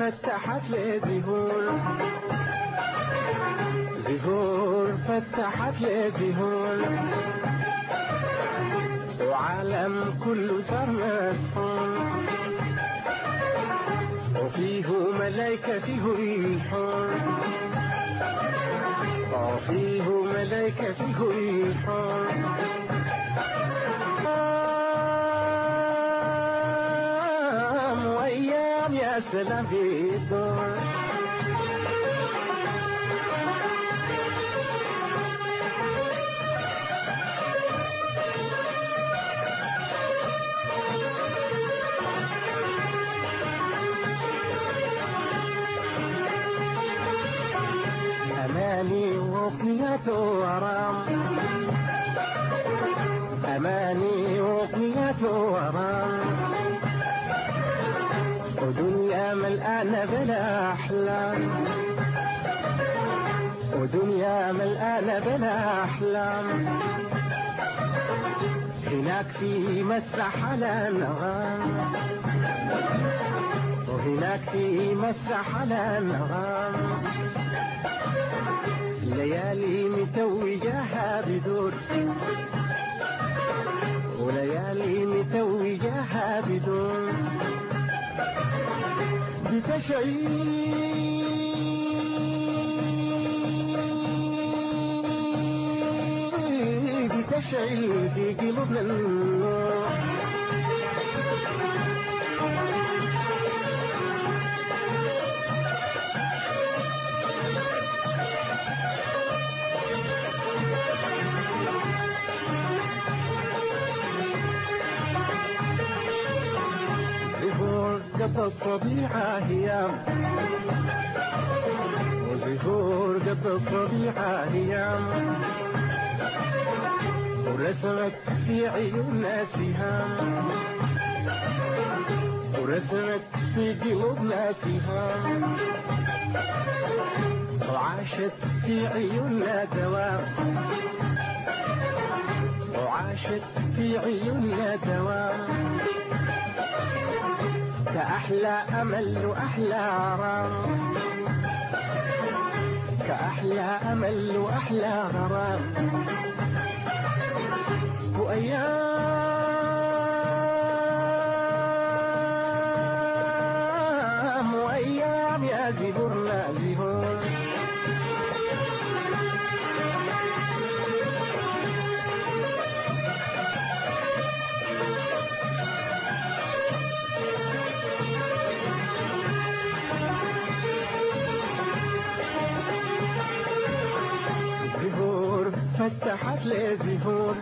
فتحت لي زهور زهور فتحت لي زهور وعالم كله صار مسحور وفيه ملايكة فيه الحور وفيه ملايكة فيه الحور أيام وأيام يا سلام في الدور أماني وقنية ورام أماني وقنية ورام ودنيا ملآنة بلا أحلام ودنيا ملآنة بلا أحلام هناك في مسرح على النغام وهناك في مسرح على النغام ليالي متوجاها بدور وليالي متوجاها بدور بتشعل بتشعل في قلوبنا النور زهور قد الطبيعة هيام وزهور قد الطبيعة هيام ورسمت في عيوننا سهام ورسمت في قلوبنا سهام وعاشت في عيوننا دوام وعاشت في عيوننا دوام كأحلى أمل وأحلى غرام كأحلى أمل وأحلى غرام وأيام وأيام يا زهورنا زهور زهور فتحت لي زهور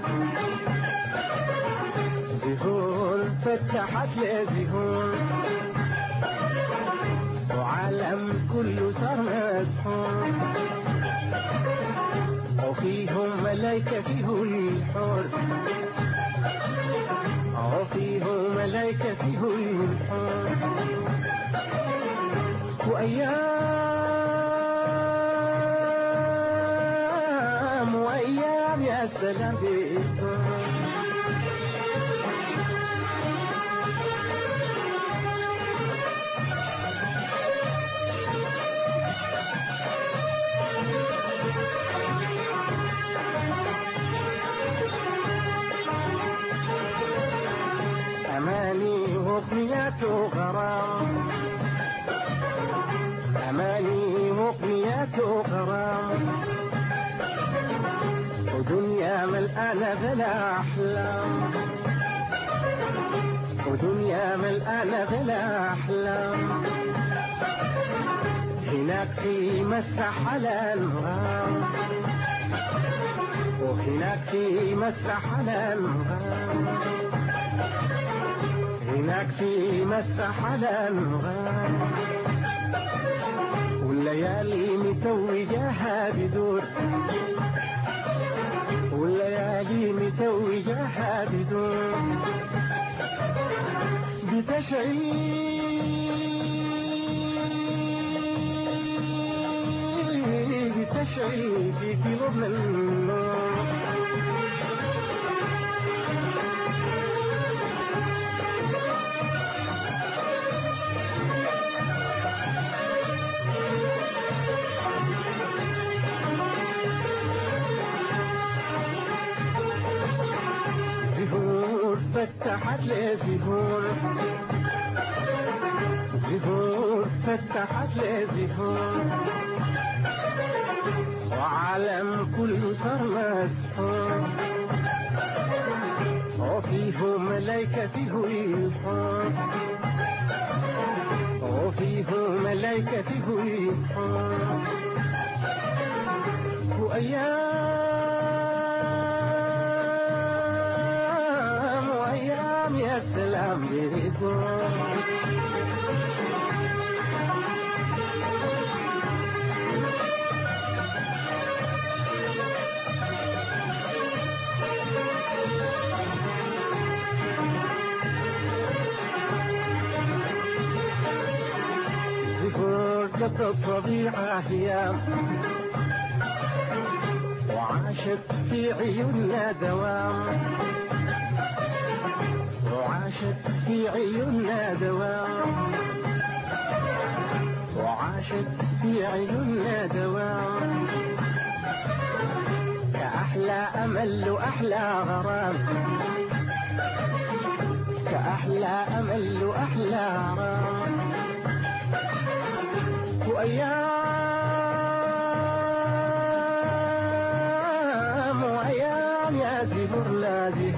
زهور فتحت لي زهور وعالم كله صار مسحور وفيهم ملايكة فيه الحور وفيهم ملايكة فيه الحور وأيام وأيام يا سلام بإذن أماني مغنيات غرام أماني مغنيات غرام ودنيا ملآنة بلا أحلام ودنيا ملآنة بلا أحلام هناك في مسرح على الغام وهناك في مسرح على الغام هناك في مسرح على الغام والليالي متوجاها بدور والليالي متوجاها بدور بتشعل بتشعل في قلوبنا النار فتحت لي زهور زهور فتحت لي زهور وعالم كل صار مسحور وفيه ملايكة فيه يحور وفيه ملايكة فيه يحور وأيام وأيام يا سلام يدور زهور الطبيعة هي وعاشت في عيوننا دوام وعاشت في عيوننا دوام وعاشت في عيوننا دوام كأحلى أمل وأحلى غرام كأحلى أمل وأحلى غرام وأيام وأيام يا زهور لا زهور